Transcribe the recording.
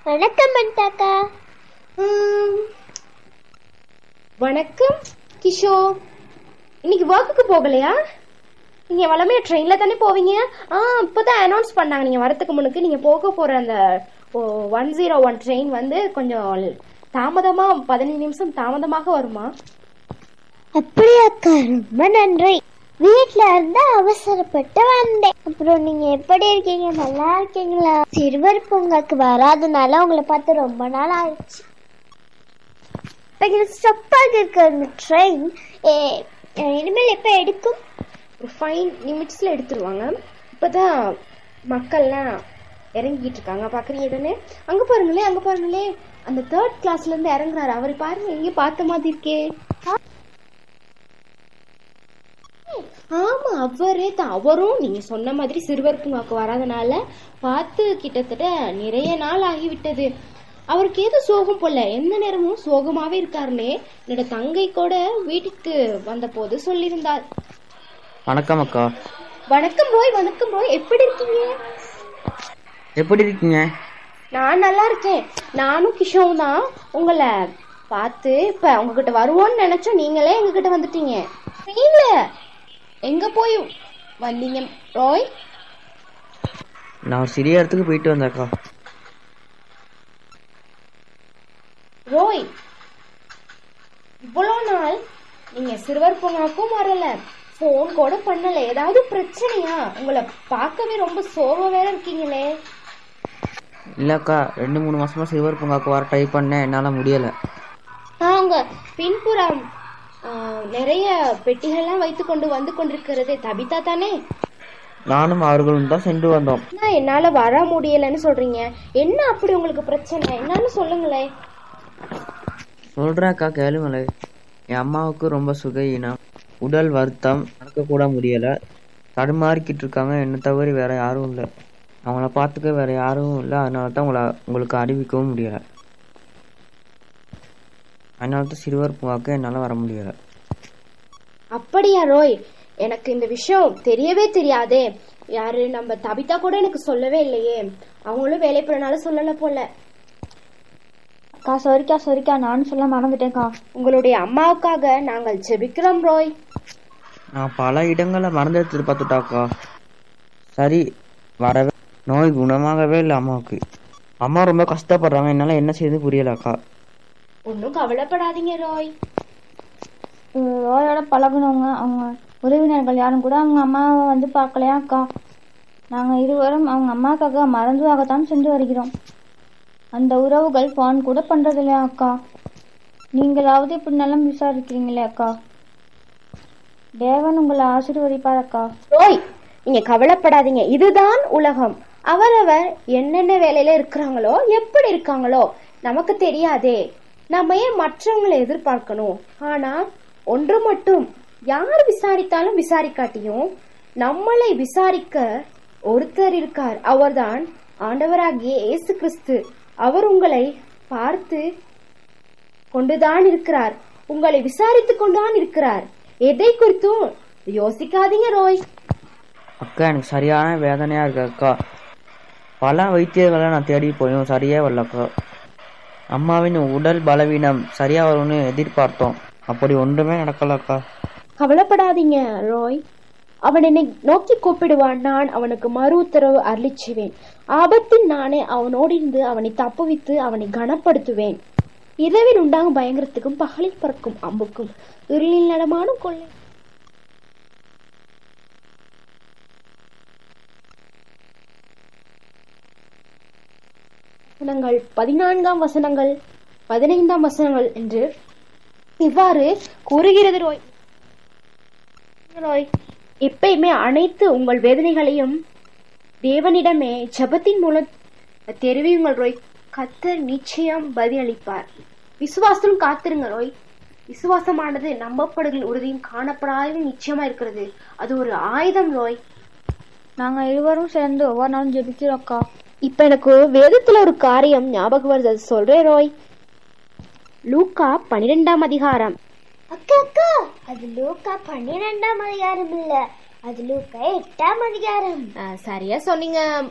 வணக்கம் மந்தாக்கா ஆம். வணக்கம் கிஷோர் இன்னைக்கு ஒர்க்குக்கு போகலையா நீங்க வளமையா ட்ரெயின்ல தானே போவீங்க ஆ இப்போதான் அனௌன்ஸ் பண்ணாங்க நீங்க வரதுக்கு முன்னுக்கு நீங்க போக போற அந்த ஒன் ஜீரோ ஒன் ட்ரெயின் வந்து கொஞ்சம் தாமதமா பதினஞ்சு நிமிஷம் தாமதமாக வருமா அப்படியாக்கா ரொம்ப நன்றி வீட்ல இருந்து அவசரப்பட்டு வந்தேன் அப்புறம் நீங்க எப்படி இருக்கீங்க நல்லா இருக்கீங்களா சிறுவர் பூங்காக்கு வராதனால உங்களை பார்த்து ரொம்ப நாள் ஆயிடுச்சு இப்போ ஸ்டப்பாக இருக்க அந்த ட்ரெயின் இனிமேல் எப்போ எடுக்கும் ஒரு ஃபைவ் நிமிட்ஸ்ல எடுத்துருவாங்க இப்போதான் மக்கள்லாம் இறங்கிட்டு இருக்காங்க பாக்குறீங்க தானே அங்க பாருங்களே அங்க பாருங்களே அந்த தேர்ட் கிளாஸ்ல இருந்து இறங்குறாரு அவரை பாருங்க எங்கேயும் பார்த்த மாதிரி இருக்கே ஆமா அவரே தான் அவரும் நீங்க சொன்ன மாதிரி சிறுவர் பூங்காக்கு வராதனால பார்த்து கிட்டத்தட்ட நிறைய நாள் ஆகிவிட்டது அவருக்கு ஏதோ சோகம் போல எந்த நேரமும் சோகமாவே இருக்காருனே என்னோட தங்கை கூட வீட்டுக்கு வந்த போது சொல்லியிருந்தார் வணக்கம் அக்கா வணக்கம் ரோய் வணக்கம் ரோய் எப்படி இருக்கீங்க எப்படி இருக்கீங்க நான் நல்லா இருக்கேன் நானும் கிஷோவும் தான் உங்களை பார்த்து இப்ப உங்ககிட்ட வருவோம்னு நினைச்சோம் நீங்களே எங்ககிட்ட வந்துட்டீங்க நீங்கள எங்க போய் வந்தீங்க ரோய் நான் ஒரு சிறிய இடத்துக்கு போயிட்டு வந்தேன் அக்கா ரோய் இவ்வளோ நாள் நீங்க சிறுவர் பூங்காக்கும் வரல ஃபோன் கூட பண்ணல ஏதாவது பிரச்சனையா உங்களை பார்க்கவே ரொம்ப சோகம் வேற இருக்கீங்களே இல்லக்கா ரெண்டு மூணு மாசமா சிறுவர் பூங்காக்கு வர ட்ரை பண்ணேன் என்னால் முடியலை நான் உங்க பின்புறம் ஆ, நிறைய பெட்டிகள்லாம் வைத்து கொண்டு வந்து கொண்டிருக்கிறது தபிதா தானே நானும் அவர்களும் தான் சென்று வந்தோம் ஆனா என்னால வர முடியலன்னு சொல்றீங்க என்ன அப்படி உங்களுக்கு பிரச்சனை என்னன்னு சொல்லுங்களேன் சொல்கிறேன் அக்கா கேளுங்களே என் அம்மாவுக்கு ரொம்ப சுகையினம் உடல் வருத்தம் நடக்கக்கூட முடியலை தடுமாறிக்கிட்டு இருக்காங்க என்னை தவிர வேற யாரும் இல்லை அவங்கள பார்த்துக்க வேற யாரும் இல்லை அதனால தான் உங்களை உங்களுக்கு அறிவிக்கவும் முடியலை அதனால தான் சிறுவர் பூங்காக்கு என்னால் வர முடியலை அப்படியா ரோய் எனக்கு இந்த விஷயம் தெரியவே தெரியாதே யாரு நம்ம தபிதா கூட எனக்கு சொல்லவே இல்லையே அவங்களும் வேலை போறனால சொல்லல போல அக்கா சரிக்கா சரிக்கா நானும் சொல்ல மறந்துட்டேன்க்கா உங்களுடைய அம்மாவுக்காக நாங்கள் ஜெபிக்கிறோம் ரோய் நான் பல இடங்களை மறந்து எடுத்துட்டு பார்த்துட்டாக்கா சரி வரவே நோய் குணமாகவே இல்லை அம்மாவுக்கு அம்மா ரொம்ப கஷ்டப்படுறாங்க என்னால் என்ன செய்யுது புரியலக்கா ஒன்றும் கவலைப்படாதீங்க ரோய் ரோயோட பழகுனவங்க அவங்க உறவினர்கள் யாரும் கூட அவங்க அம்மாவை வந்து பார்க்கலையா அக்கா நாங்கள் இருவரும் அவங்க அம்மாக்காக மறந்துவாகத்தான் சென்று வருகிறோம் அந்த உறவுகள் ஃபோன் கூட பண்ணுறதில்லையா அக்கா நீங்களாவது இப்படி நலம் விசாரிக்கிறீங்களே அக்கா தேவன் உங்களை ஆசீர்வதிப்பார் அக்கா ரோய் நீங்க கவலைப்படாதீங்க இதுதான் உலகம் அவரவர் என்னென்ன வேலையில இருக்கிறாங்களோ எப்படி இருக்காங்களோ நமக்கு தெரியாதே நம்ம ஏன் மற்றவங்களை எதிர்பார்க்கணும் ஆனா ஒன்று மட்டும் யார் விசாரித்தாலும் விசாரிக்காட்டியும் நம்மளை விசாரிக்க ஒருத்தர் இருக்கார் அவர்தான் ஆண்டவராகிய இயேசு கிறிஸ்து அவர் உங்களை பார்த்து கொண்டுதான் இருக்கிறார் உங்களை விசாரித்து கொண்டுதான் இருக்கிறார் எதை குறித்தும் யோசிக்காதீங்க ரோய் அக்கா எனக்கு சரியான வேதனையாக இருக்கு அக்கா பல வைத்தியர்களை நான் தேடி போயும் சரியே வரலக்கா அம்மாவின் உடல் பலவீனம் சரியா வரும்னு எதிர்பார்த்தோம் அப்படி ஒன்றுமே நடக்கலக்கா கவலைப்படாதீங்க ரோய் அவன் என்னை நோக்கி கூப்பிடுவான் நான் அவனுக்கு மறு உத்தரவு அருளிச்சுவேன் ஆபத்தில் நானே அவனோடு இருந்து அவனை தப்புவித்து அவனை கனப்படுத்துவேன் இரவில் உண்டாகும் பயங்கரத்துக்கும் பகலில் பறக்கும் அம்புக்கும் இருளில் நடமாடும் கொள்ளை வசனங்கள் பதினான்காம் வசனங்கள் பதினைந்தாம் வசனங்கள் என்று இவ்வாறு கூறுகிறது ரோய் ரோய் எப்பயுமே அனைத்து உங்கள் வேதனைகளையும் தேவனிடமே ஜெபத்தின் மூலம் தெரிவியுங்கள் ரோய் கத்தர் நிச்சயம் பதிலளிப்பார் விசுவாசம் காத்திருங்க ரோய் விசுவாசமானது நம்பப்படுகிற உறுதியும் காணப்படாத நிச்சயமா இருக்கிறது அது ஒரு ஆயுதம் ரோய் நாங்கள் இருவரும் சேர்ந்து ஒவ்வொரு நாளும் ஜெபிக்கிறோம் அக்கா இப்ப எனக்கு வேதத்துல ஒரு காரியம் ஞாபகம் வருது அது சொல்றேன் ரோய் லூக்கா பன்னிரெண்டாம் அதிகாரம் அக்கா அக்கா அது லூக்கா பன்னிரெண்டாம் அதிகாரம் இல்ல அது லூக்கா எட்டாம் அதிகாரம் ஆ, சரியா சொன்னீங்க